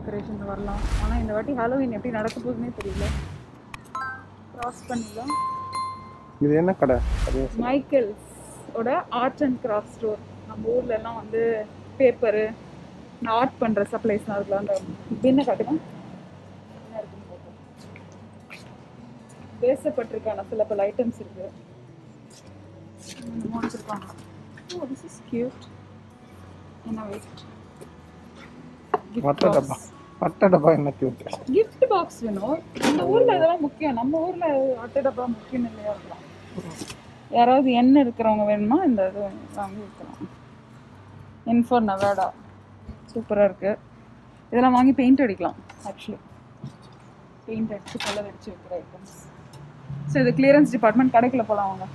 Decoration வரலாம் ஆனால் இந்த வாட்டி ஹாலோவின் எப்படி நடக்க போகுதுன்னே தெரியல கிராஸ் பண்ணிடலாம் இது என்ன கடை அது மைக்கேல்ஸோட ஆர்ட் அண்ட் கிராஃப்ட் ஸ்டோர் நம்ம ஊர்ல எல்லாம் வந்து பேப்பரு ஆர்ட் பண்ணுற சப்ளைஸ்லாம் இருக்கலாம் அந்த பின்ன காட்டுங்க என்ன இருக்குன்னு பார்ப்போம். தேசப்பட்டிருக்கான சில பல ஐட்டம்ஸ் இருக்கு என்னமோ வச்சிருக்காங்க ஓ திஸ் இஸ் கியூட் என்ன வெயிட் மட்டை டப்பா மட்டை டப்பா என்ன கியூட் கிஃப்ட் பாக்ஸ் வேணும் இந்த ஊர்ல இதெல்லாம் முக்கியம் நம்ம ஊர்ல அட்டை டப்பா முக்கியம் இல்லையா இருக்கலாம் யாராவது எண்ணெய் இருக்கிறவங்க வேணுமா இந்த இது வாங்கி வைக்கலாம் இன்ஃபோ நவேடா சூப்பராக இருக்கு இதெல்லாம் வாங்கி பெயிண்ட் அடிக்கலாம் ஆக்சுவலி பெயிண்ட் அடிச்சு கலர் அடிச்சு வைக்கிற ஐட்டம்ஸ் ஸோ இது கிளியரன்ஸ் டிபார்ட்மெண்ட் கடைக்குள்ள போகலாம் வாங்க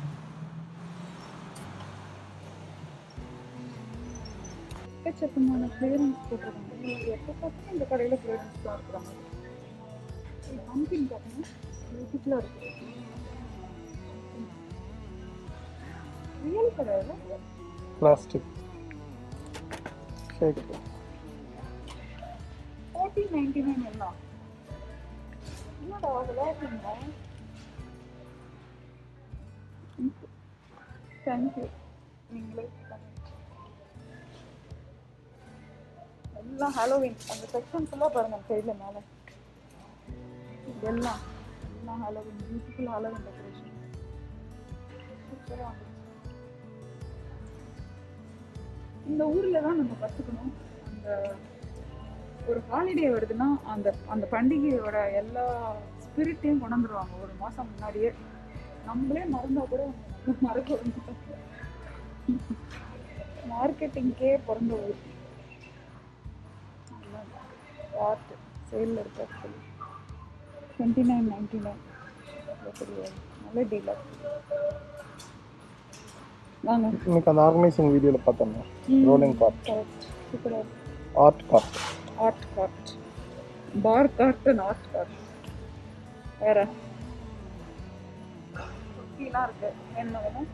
எக்கச்சக்கமான கிளியரன்ஸ் போட்டிருக்காங்க எப்போ பார்த்தாலும் இந்த கடையில் கிளியரன்ஸ் தான் இருக்கிறாங்க பம்பின் பார்த்தீங்கன்னா பியூட்டிஃபுல்லாக இருக்கு ரியல் கடை இல்லை பிளாஸ்டிக் ஷேக் ஃபோர்டீன் நைன்டி நைன் எல்லாம் என்னடா விளையாடுறீங்க தேங்க்யூ நீங்களே எல்லாம் ஹாலோவின் அந்த செக்ஷன் ஃபுல்லாக பாருங்க சைடில் மேலே இதெல்லாம் எல்லாம் ஹாலோவின் பியூட்டிஃபுல் ஹாலோவின் டெக்கரேஷன் சூப்பராக இந்த ஊரில் தான் நம்ம கற்றுக்கணும் அந்த ஒரு ஹாலிடே வருதுன்னா அந்த அந்த பண்டிகையோட எல்லா ஸ்பிரிட்டையும் கொண்டு வந்துருவாங்க ஒரு மாதம் முன்னாடியே நம்மளே மறந்தா கூட மறக்க மார்க்கெட்டிங்க்கே பிறந்த ஊர் ஆர்ட் சேலில் இருக்க சொல்லி டுவெண்ட்டி நைன் நைன்டி நைன் நல்ல டீலர் வாங்க இன்னைக்கு அந்த ஆர்கனைசிங் வீடியோவில் பார்த்தோம் ரோலிங் கார்ட் கரெக்ட் சூப்பராக art cart art cart bar cart and art cart வேற குட்டிலாம் இருக்கு என்ன வேணும்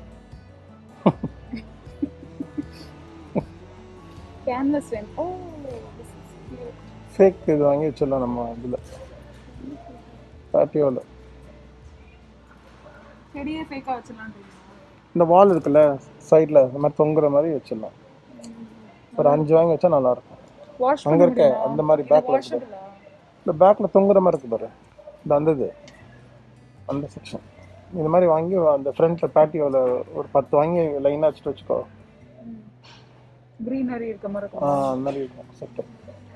கேன்வஸ் வேணும் oh this is cute. Fake இது வாங்கி வச்சிடலாம் நம்ம இதில் பேட்டியோவில் செடியே ஃபேக்காக வச்சிடலாம் இந்த வால் இருக்குல்ல சைடில் இந்த மாதிரி தொங்குற மாதிரி வச்சிடலாம் ஒரு அஞ்சு வாங்கி வச்சா நல்லா இருக்கும் வாஷ் அங்கே இருக்க அந்த மாதிரி பேக்கில் இருக்கு வாஷபிளா இந்த பேக்கில் தொங்குற மாதிரி இருக்கு பாரு இந்த அந்த இது அந்த செக்ஷன் இந்த மாதிரி வாங்கி அந்த ஃப்ரண்ட்டில் பேட்டியோவில் ஒரு பத்து வாங்கி லைனாக வச்சுட்டு வச்சுக்கோ க்ரீனரி இருக்க மாதிரி ஆ, இருக்கும் அந்த மாதிரி இருக்கும் செட்டப்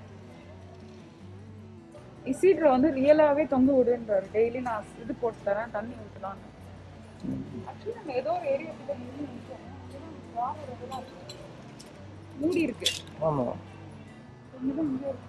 இசீட்ரை வந்து ரியலாகவே தொங்க விடுன்றாரு டெய்லி நான் இது போட்டு தரேன் தண்ணி ஊற்றலான்னு ஆக்சுவலி நம்ம ஏதோ ஒரு ஏரியா கிட்ட நின்னு நிக்கோம். வானம் ரொம்ப தான் இருக்கு. மூடி இருக்கு ஆமாம் இங்கதான் இங்க இருக்கு.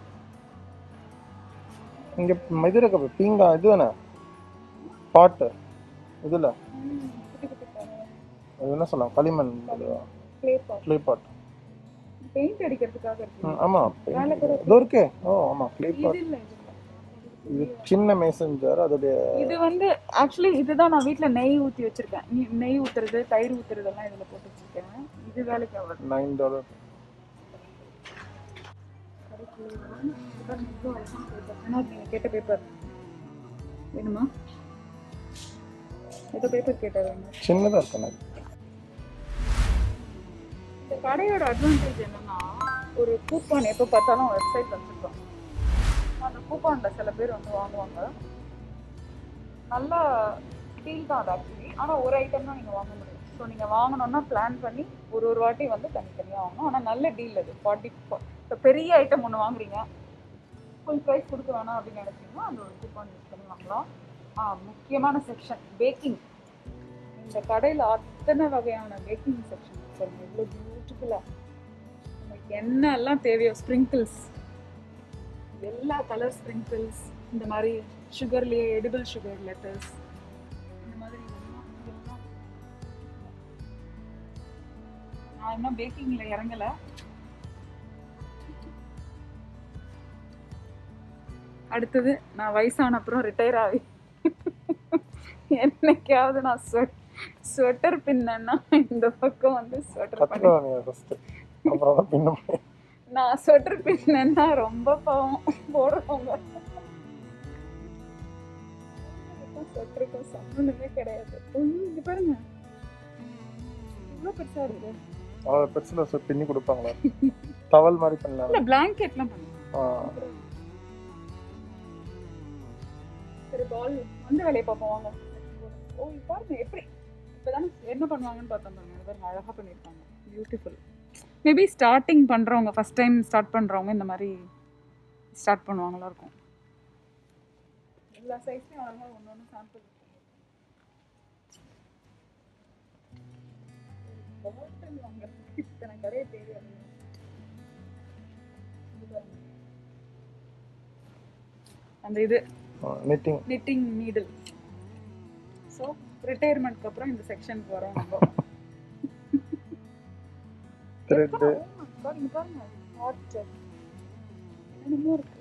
இங்கே இது இருக்க பீங்கா இது தானே பாட்டு இதில் ம், குட்டி குட்டி பாரு. அது என்ன சொல்லலாம் களிமண் clay pot. Clay pot paint அடிக்கிறதுக்காக இருக்கு ஆமாம் மேல கூட இதோ இருக்கே ஓ ஆமாம் க்ளே பாட் இது இல்ல இது இல்ல. இது சின்ன மேசன் ஜார் அதோடைய இது வந்து ஆக்சுவலி இதுதான் நான் வீட்ல நெய் ஊத்தி வச்சிருக்கேன் நீ- நெய் ஊத்துறது தயிர் ஊத்துறது எல்லாம் இதுல போட்டு வச்சிருக்கேன் இது வேலைக்கு ஆகாது நைன் டாலர் நீங்க கேட்ட பேப்பர் வேணுமா ஏதோ பேப்பர் கேட்டாரு சின்னதாக இருக்கு எனக்கு இந்த கடையோட அட்வான்டேஜ் என்னன்னா ஒரு கூப்பான் எப்போ பார்த்தாலும் வெப்சைட் வச்சிருக்கோம் அந்த கூப்பான்ல சில பேர் வந்து வாங்குவாங்க நல்லா டீல் தான் அது ஆக்சுவலி ஆனால் ஒரு ஐட்டம் தான் நீங்கள் வாங்க முடியும் ஸோ நீங்கள் வாங்கணும்னா பிளான் பண்ணி ஒரு ஒரு வாட்டி வந்து தனித்தனியாக வாங்கணும் ஆனால் நல்ல டீல் அது ஃபார்ட்டி இப்போ பெரிய ஐட்டம் ஒன்று வாங்குறீங்க ஃபுல் ப்ரைஸ் கொடுக்க வேணாம் அப்படின்னு நினச்சிங்கன்னா அந்த ஒரு கூப்பான் யூஸ் பண்ணி வாங்கலாம் ஆ முக்கியமான செக்ஷன் பேக்கிங் இந்த கடையில் அத்தனை வகையான பேக்கிங் செக்ஷன் பாருங்க இவ்வளோ பியூட்டிஃபுல்லாக உங்களுக்கு என்னெல்லாம் தேவையோ ஸ்ப்ரிங்கிள்ஸ் எல்லா கலர் ஸ்ப்ரிங்கிள்ஸ் இந்த மாதிரி சுகர்லேயே எடிபிள் சுகர் லெட்டர்ஸ் இந்த மாதிரி எல்லாம் இதெல்லாம் நான் இன்னும் பேக்கிங்கில் இறங்கலை அடுத்தது நான் வயசான அப்புறம் ரிட்டையர் ஆகி என்னைக்காவது நான் ஸ்வெட் ஸ்வெட்டர் பின்னேன்னா இந்த பக்கம் வந்து ஸ்வெட்டர் பண்ணி கற்றுக்கலாம் நீங்கள் ஃபஸ்ட்டு அப்புறம் தான் பின்ன முடியும். நான் ஸ்வெட்டர் பின்னா ரொம்ப பாவம் போடுறவங்க ஸ்வெட்டருக்கும் சம்மந்தமே கிடையாது ஐயோ, இங்க பாருங்க இவ்வளோ பெருசா இருக்கு அவ்வளோ பெருசில் சொ பின்னி கொடுப்பாங்களா டவல் மாதிரி பண்ணலாம் இல்ல பிளாங்கெட்லாம் பண்ணுங்க ஆ சரி பால் வந்து வேலையை பார்ப்போம் வாங்க ஓ இது பாருங்க எப்படி இப்போதானே என்ன பண்ணுவாங்கன்னு பார்த்தோம் பாருங்க இது பாருங்க அழகாக பண்ணியிருக்காங்க பியூட்டிஃபுல் மேபி ஸ்டார்டிங் பண்ணுறவங்க ஃபஸ்ட் டைம் ஸ்டார்ட் பண்ணுறவங்க இந்த மாதிரி ஸ்டார்ட் பண்ணுவாங்களா இருக்கும் எல்லா சைஸ்லையும் அழகாக ஒன்று ஒன்று சாம்பிள் வாங்குறதுக்கு இத்தனை கடையை தெரியாது இது பாருங்க. அந்த இது நிட்டிங் knitting நீடில் ஸோ ரிட்டையர்மெண்ட்க்கு அப்புறம் இந்த செக்ஷனுக்கு வரோம் நம்ம த்ரெட்டு பாருங்க பாருங்க ஹாட் என்னமோ இருக்கு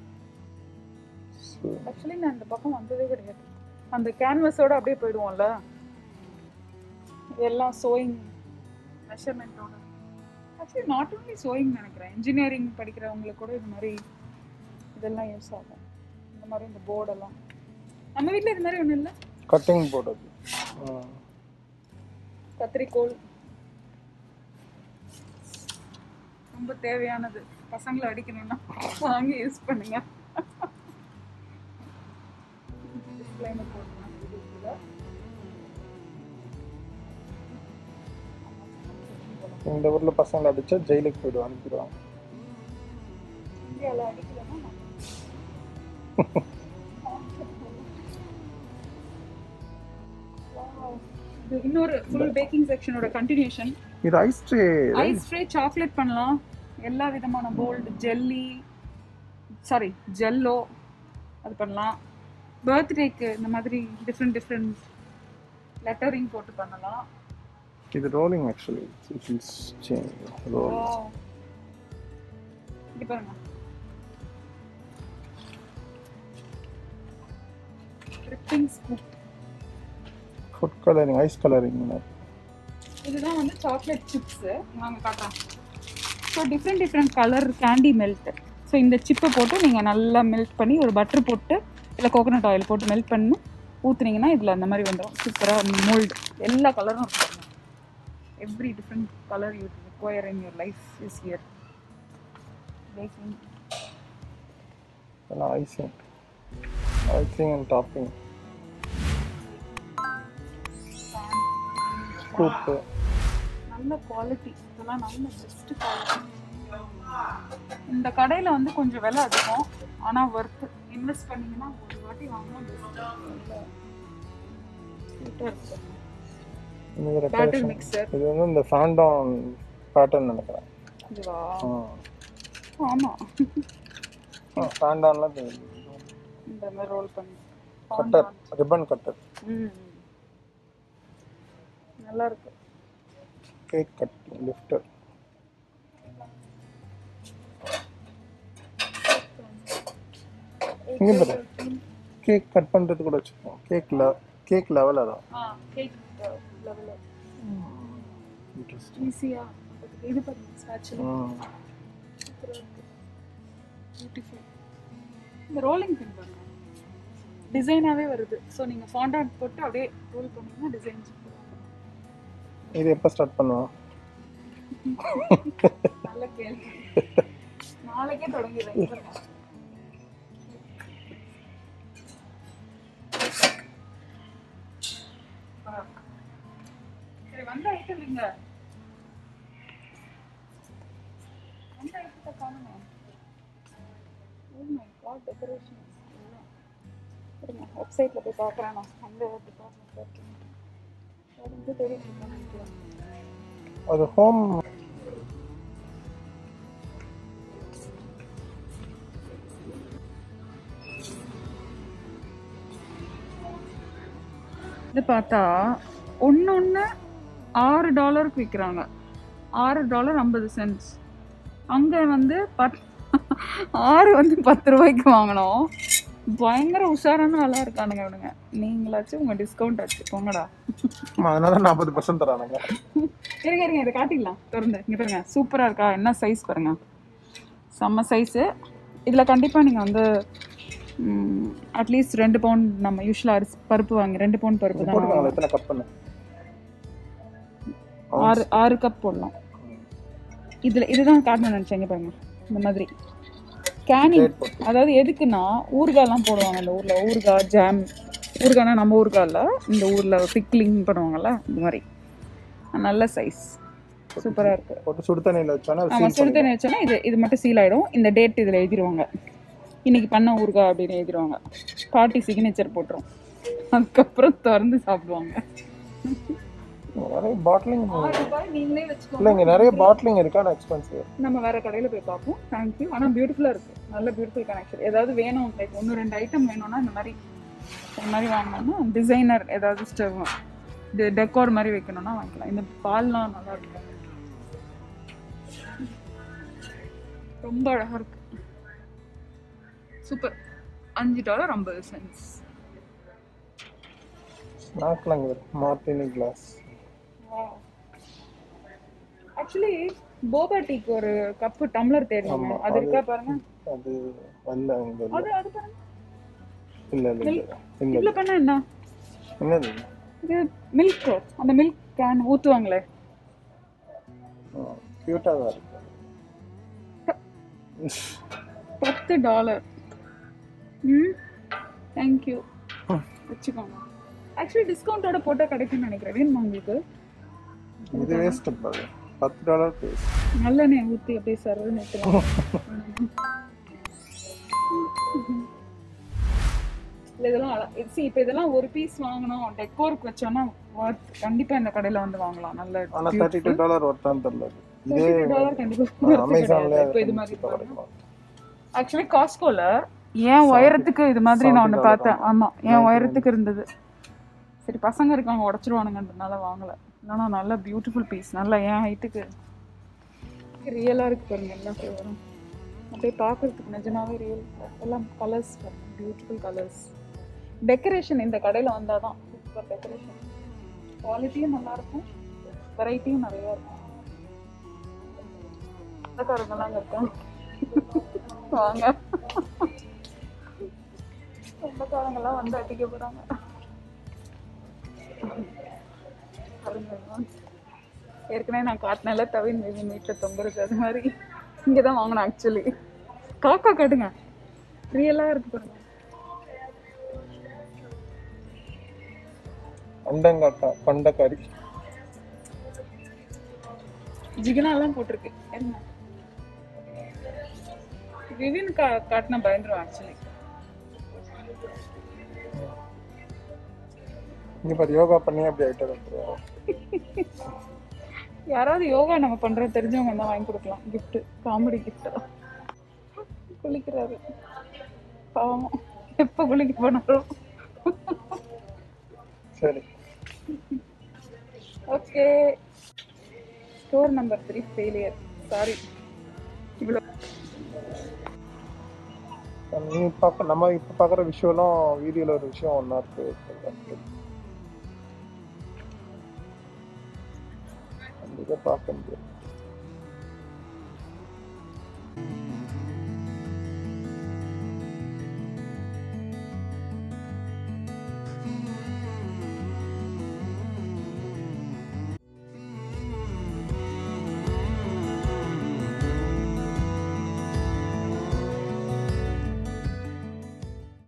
ஆக்சுவலி நான் இந்த பக்கம் வந்ததே கிடையாது அந்த கேன்வஸோட அப்படியே போயிடுவோம்ல எல்லாம் சோயிங் மெஷர்மெண்ட்டோட ஆக்சுவலி நாட் ஓன்லி சோயிங் நினைக்கிறேன் இன்ஜினியரிங் படிக்கிறவங்களுக்கு கூட இது மாதிரி இதெல்லாம் யூஸ் ஆகும் இந்த மாதிரி இந்த போர்டெல்லாம் நம்ம வீட்டில் இது மாதிரி ஒன்றும் இல்லை கட்டிங் போர்டு அது ஆ. கத்திரிக்கோல் ரொம்ப தேவையானது பசங்களை அடிக்கணும்னா வாங்கி யூஸ் பண்ணுங்க Disclaimer போடணும் videoக்குள்ள. இந்த ஊரில் பசங்களை அடிச்சா ஜெயிலுக்கு போயிடுவாங்க அனுப்பிடுவாங்க இந்தியாவில் அடிக்கலன்னா நான் Wow. இது இன்னொரு ஃபுல் பேக்கிங் செக்ஷனோட கண்டினியூஷன் இது ஐஸ் ட்ரே ஐஸ் ஃப்ரே சாக்லேட் பண்ணலாம் எல்லா விதமான போல்டு ஜெல்லி சாரி ஜெல்லோ அது பண்ணலாம் பர்த்டேக்கு இந்த மாதிரி டிஃப்ரெண்ட் டிஃப்ரெண்ட் லெட்டரிங் போட்டு பண்ணலாம் இது rolling actually it is change roll Wow. இங்க பாருங்க dripping scoop food colouring ice colouring இதுதான் வந்து சாக்லேட் சிப்ஸ் நாங்க காட்டுறோம் so different different colour candy melt so இந்த சிப்பை போட்டு நீங்கள் நல்லா மெல்ட் பண்ணி ஒரு பட்டர் போட்டு இல்லை கோகோனட் ஆயில் போட்டு மெல்ட் பண்ணி ஊற்றுனீங்கன்னா இதில் அந்த மாதிரி வந்துடும் சூப்பராக மோல்டு எல்லா கலரும் இருக்கும் every different colour you require in your life is year baking எல்லாம் icing icing and topping scoop நல்ல குவாலிட்டி இதெல்லாம் நல்ல பெஸ்ட் குவாலிட்டி இந்த கடையில் வந்து கொஞ்சம் விலை அதிகம் ஆனால் ஒர்த்து இன்வெஸ்ட் பண்ணீங்கன்னா ஒரு வாட்டி வாங்கினா பெஸ்ட் இந்த பேட்டில் டெக்கரேஷன் மிக்சர் இது வந்து இந்த ஃபேண்டான் பேட்டர்ன் நினைக்கிறேன் இதுவா ஆமாம் ஃபேண்டான்லாம் இந்த மாதிரி ரோல் பண்ணி கட்டர் ரிப்பன் கட்டர் ம் நல்லா இருக்கு கேக் கட் லிஃப்டர் இங்க பாரு. கேக் கட் பண்ணுறது கூட வச்சுக்கோம் கேக்கில் கேக் லெவல் அதான் ஆ கேக் லெவலில் இன்ட்ரெஸ்டிங் ஈஸியாக இது பண்ணுங்க ஸ்பேச்சுல சூப்பராக இருக்கு பியூட்டிஃபுல் இந்த ரோலிங் பின் பாருங்க டிசைனாகவே வருது ஸோ நீங்கள் ஃபாண்டாட் போட்டு அப்படியே ரோல் பண்ணீங்கன்னா டிசைன் இது எப்போ ஸ்டார்ட் பண்ணுவோம் நல்ல கேள்வி நாளைக்கே தொடங்கிடுறேன் பாருங்க. ஆ. சரி வந்த ஐட்டம் இங்க வந்த ஐட்டத்தை காணுமே ஓ மை காட் டெக்கரேஷன் இருங்க வெப்சைட்டில் போய் பார்க்குறேன் நான் அந்த டிபார்ட்மெண்ட் இருக்கேன் அது வந்து தெரியும் நினைக்கிறேன் அது ஹோம் இது பார்த்தா ஒன்று ஒன்று ஆறு டாலருக்கு விற்கிறாங்க ஆறு டாலர் ஐம்பது சென்ட்ஸ் அங்கே வந்து பத் ஆறு வந்து பத்து ரூபாய்க்கு வாங்கினோம் பயங்கர உஷாரான ஆளாக இருக்கானுங்க இவனுங்க நீங்களாச்சும் உங்கள் டிஸ்கவுண்ட் ஆச்சு போங்கடா அதனால நாற்பது பர்சன்ட் தரானுங்க இருங்க இருங்க இதை காட்டிடலாம் திறந்து இங்கே பாருங்க சூப்பராக இருக்கா என்ன சைஸ் பாருங்க செம்ம சைஸு இதில் கண்டிப்பாக நீங்கள் வந்து அட்லீஸ்ட் ரெண்டு பவுண்ட் நம்ம யூஸ்வலாக அரிசி பருப்பு வாங்கி ரெண்டு பவுண்ட் பருப்பு தான் போட்டுருக்காங்களா எத்தனை கப் பண்ணு ஆறு ஆறு கப் போடலாம் இதில் இதுதான் காட்டணும்னு நினச்சேங்க பாருங்க இந்த மாதிரி கேனிங் Plate போட்டு. அதாவது எதுக்குன்னா ஊறுகாய்லாம் போடுவாங்க அந்த ஊரில் ஊறுகாய் ஜாம் ஊறுகாய்னா நம்ம ஊறுகாய் இல்ல இந்த ஊரில் பிக்லிங் பண்ணுவாங்கல்ல இந்த மாதிரி நல்ல சைஸ் சூப்பராக இருக்குது போட்டு சுடு தண்ணியில் வச்சோன்னா அது ஆமாம் seal சுடு தண்ணி வச்சோன்னா இது இது மட்டும் சீல் ஆகிடும் இந்த டேட் இதில் எழுதிருவாங்க இன்னைக்கு பண்ண ஊறுகாய் அப்படின்னு எழுதிருவாங்க பாட்டி சிக்னேச்சர் போட்டுரும் அதுக்கப்புறம் திறந்து சாப்பிடுவாங்க பண்ணிடும். நிறைய பாட்டிலிங் ஆறு ரூபாய் நீங்களே வச்சுக்கோங்க இல்லை இங்கே நிறைய பாட்டிலிங் இருக்கா ஆனால் எக்ஸ்பென்சிவ் நம்ம வேற கடையில் போய் பார்ப்போம் தேங்க்யூ ஆனால் பியூட்டிஃபுல்லாக இருக்கு நல்ல பியூட்டிஃபுல் கனெக்ஷன் ஏதாவது வேணும் லைக் ஒன்று ரெண்டு ஐட்டம் வேணும்னா இந்த மாதிரி இந்த மாதிரி வாங்கினோம்னா டிசைனர் ஏதாவது ஸ்டவ் இது டெக்கோர் மாதிரி வைக்கணும்னா வாங்கிக்கலாம் இந்த பால்லாம் நல்லா இருக்கு ரொம்ப அழகா இருக்கு சூப்பர் அஞ்சு டாலர் ஐம்பது சென்ஸ் ஸ்நாக்லாம் இங்கே இருக்கு மார்டினி கிளாஸ் ஆக்சுவலி போபா டீக்கு ஒரு கப்பு டம்ளர் தேடுவாங்க ஆமா, அது இருக்கா பாருங்க அது இல்லை இங்கே இல்லை அது அது பாருங்க இல்லை இல்லை இல்லை இல்லை இவ்வளோ பண்ணா என்ன என்னது இது மில்க் அந்த மில்க் கேன் ஊற்றுவாங்களே க்யூட்டாக தான் இருக்கு பத்து டாலர் ம் தேங்க்யூ வச்சுக்கோங்க ஆக்சுவலி டிஸ்கவுண்ட்டோட போட்டால் கிடைக்கும்னு நினைக்கிறேன் வேணுமா உங்களுக்கு இது வேஸ்ட் பாரு பத்து டாலர் பேஸ் நல்லெண்ணெய் ஊற்றி அப்படியே சர்வ் நிறுத்துவாங்க இல்லை இதெல்லாம் அழ- இது see, இப்போ இதெல்லாம் ஒரு பீஸ் வாங்கணும் டெக்கோருக்கு வச்சோன்னா worth கண்டிப்பா இந்த கடையில வந்து வாங்கலாம் நல்ல ஆனால் தேர்ட்டி டூ டாலர் ஒருத்தான் தெரியல இது. இதே டாலர் கண்டிப்பா அமேசான்ல இப்போ இது மாதிரி cheap ஆ கிடைக்கும் ஆக்சுவலி காஸ்கோல என் உயரத்துக்கு இது மாதிரி நான் ஒன்று பார்த்தேன் ஆமா என் உயரத்துக்கு இருந்தது சரி பசங்க இருக்காங்க உடச்சிருவானுங்கன்றதுனால வாங்கல இல்லைன்னா நல்ல பியூட்டிஃபுல் பீஸ் நல்லா என் ஹைட்டுக்கு ரியலாக இருக்கு பாருங்க எல்லா ஃப்ளேவரும் அப்படியே பார்க்கறதுக்கு நிஜமாவே ரியல் எல்லாம் கலர்ஸ் பியூட்டிஃபுல் கலர்ஸ் டெக்கரேஷன் இந்த கடையில் வந்தால் தான் சூப்பர் டெக்கரேஷன் குவாலிட்டியும் நல்லா இருக்கும் வெரைட்டியும் நிறையா இருக்கும் சொந்தக்காரங்கெல்லாம் அங்கே இருக்காங்க வாங்க சொந்தக்காரங்கெல்லாம் வந்து அடிக்க போகிறாங்க ஏற்கனவே நான் காட்டினால தவின் பேபி மீட்டில் தொங்குறது அது மாதிரி இங்கே தான் வாங்கினேன் ஆக்சுவலி காக்கா காட்டுங்க ரியலாக இருக்கு பாருங்க அண்டங்காக்கா பண்டக்காரி ஜிகினாலாம் போட்டிருக்கு என்ன விவின் கா காட்டினா பயந்துரும் ஆக்சுவலி இங்க பாரு யோகா பண்ணி அப்படி ஆயிட்டு வந்துருவாரு யாராவது யோகா நம்ம பண்றது தெரிஞ்சவங்க தான் வாங்கி கொடுக்கலாம் gift காமெடி gift குளிக்கிறாரு பாவம் எப்போ குளிக்க போனாலும் சரி okay store number three failure sorry இவ்வளோ நீ பார்க்க நம்ம இப்போ பார்க்குற விஷுவலும் வீடியோவில் ஒரு விஷயம் ஒன்றா இருக்கு கண்டிப்பாக பார்க்க முடியாது